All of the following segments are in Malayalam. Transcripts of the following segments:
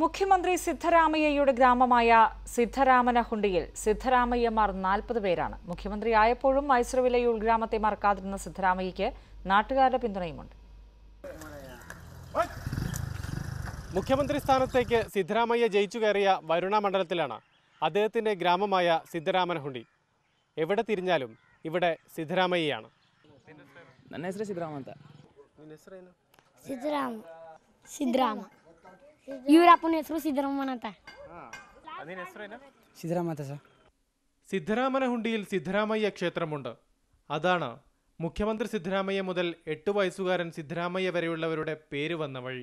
മുഖ്യമന്ത്രി സിദ്ധരാമയ്യയുടെ ഗ്രാമമായ സിദ്ധരാമനഹുണ്ടിയിൽ സിദ്ധരാമയ്യമാർ നാൽപ്പത് പേരാണ് മുഖ്യമന്ത്രി ആയപ്പോഴും മൈസൂരുവിലെ ഈ ഉൾഗ്രാമത്തെ മറക്കാതിരുന്ന സിദ്ധരാമയ്യയ്ക്ക് നാട്ടുകാരുടെ പിന്തുണയുമുണ്ട് മുഖ്യമന്ത്രി സ്ഥാനത്തേക്ക് സിദ്ധരാമയ്യ ജയിച്ചു കയറിയ വരുണ മണ്ഡലത്തിലാണ് അദ്ദേഹത്തിൻ്റെ ഗ്രാമമായ സിദ്ധരാമനഹുണ്ടി എവിടെ തിരിഞ്ഞാലും ഇവിടെ സിദ്ധരാമയ്യയാണ് ನನ್ನ ಹೆಸರು ಸಿದ್ದರಾಮ ಅಂತ ಸಿದ್ದರಾಮ ಸಿದ್ದರಾಮ ಇವರಪ್ಪನ ಹೆಸರು ಸಿದ್ದರಾಮನ್ ಅಂತ ಸಿದ್ದರಾಮ ಅಂತ ಸರ್ സിദ്ധരാമനഹുണ്ടിയിൽ സിദ്ധരാമയ്യ ക്ഷേത്രമുണ്ട് അതാണ് മുഖ്യമന്ത്രി സിദ്ധരാമയ്യ മുതൽ എട്ട് വയസ്സുകാരൻ സിദ്ധരാമയ്യ വരെയുള്ളവരുടെ പേര് വന്ന വഴി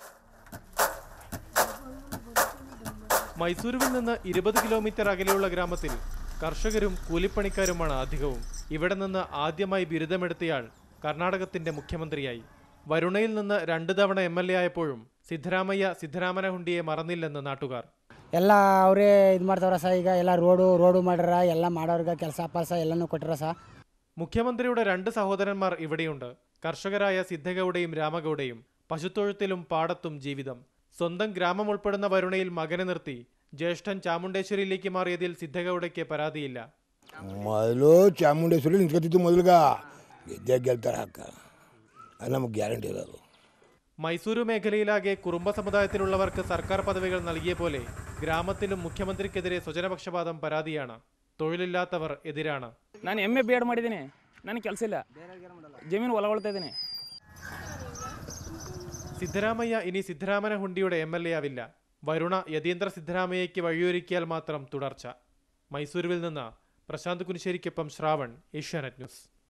മൈസൂരുവിൽ നിന്ന് ഇരുപത് കിലോമീറ്റർ അകലെയുള്ള ഗ്രാമത്തിൽ കർഷകരും കൂലിപ്പണിക്കാരുമാണ് അധികവും ഇവിടെ നിന്ന് ആദ്യമായി ബിരുദമെടുത്തയാൾ കർണാടകത്തിന്റെ മുഖ്യമന്ത്രിയായി വരുണയിൽ നിന്ന് രണ്ടു തവണ എം എൽ എ ആയപ്പോഴും സിദ്ധരാമയ്യ സിദ്ധരാമനഹുണ്ടിയെ മറന്നില്ലെന്ന് നാട്ടുകാർ ಎಲ್ಲ ಅವರೇ ಇದು ಮಾಡ್ತಾವ್ರ ಸರ್ ಈಗ ಎಲ್ಲ ರೋಡು ರೋಡು ಮಾಡ್ಯಾರ ಎಲ್ಲ ಮಾಡೋರ್ಗೆ ಕೆಲಸ ಪಲ್ಸ ಎಲ್ಲನೂ ಕೊಟ್ಟಾರ ಸರ್ മുഖ്യമന്ത്രിയുടെ രണ്ട് സഹോദരന്മാർ ഇവിടെയുണ്ട് കർഷകരായ സിദ്ധഗൌഡയും രാമഗൌഡയും പശുത്തൊഴുത്തിലും പാടത്തും ജീവിതം സ്വന്തം ഗ്രാമം ഉൾപ്പെടുന്ന വരുണയിൽ മകനെ നിർത്തി ജ്യേഷ്ഠൻ ചാമുണ്ടേശ്വരിയിലേക്ക് മാറിയതിൽ സിദ്ധഗൌഡയ്ക്ക് പരാതിയില്ല ಮೊದಲು ಚಾಮುಂಡೇಶ್ವರಿ ನಿಂತ್ಕೊತಿತ್ತು ಮೊದಲ್ಗ ಗೆದ್ದೆ ಗೆಲ್ತಾರೆ ಹಾಕ ಅದು ನಮಗೆ ಗ್ಯಾರಂಟಿ ಇರೋದು മൈസൂരു മേഖലയിലാകെ കുറുമ്പ സമുദായത്തിലുള്ളവർക്ക് സർക്കാർ പദവികൾ നൽകിയ പോലെ ഗ്രാമത്തിലും മുഖ്യമന്ത്രിക്കെതിരെ സ്വജനപക്ഷപാതം പരാതിയാണ് തൊഴിലില്ലാത്തവർ എതിരാണ് ನಾನು ಎಮ್ ಎ ಬಿ ಎಡ್ ಮಾಡಿದ್ದೀನಿ ನನಗೆ ಕೆಲಸ ಇಲ್ಲ ಜಮೀನು ಹೊಲಗೊಳ್ತಾ ಇದ್ದೀನಿ സിദ്ധരാമയ്യ ഇനി സിദ്ധരാമനഹുണ്ടിയുടെ എം എൽ എ ആവില്ല വരുണ യതീന്ദ്ര സിദ്ധരാമയ്യയ്ക്ക് വഴിയൊരുക്കിയാൽ മാത്രം തുടർച്ച മൈസൂരുവിൽ നിന്ന് പ്രശാന്ത് കുനിശ്ശേരിക്കൊപ്പം ശ്രാവൺ ഏഷ്യാനെറ്റ് ന്യൂസ്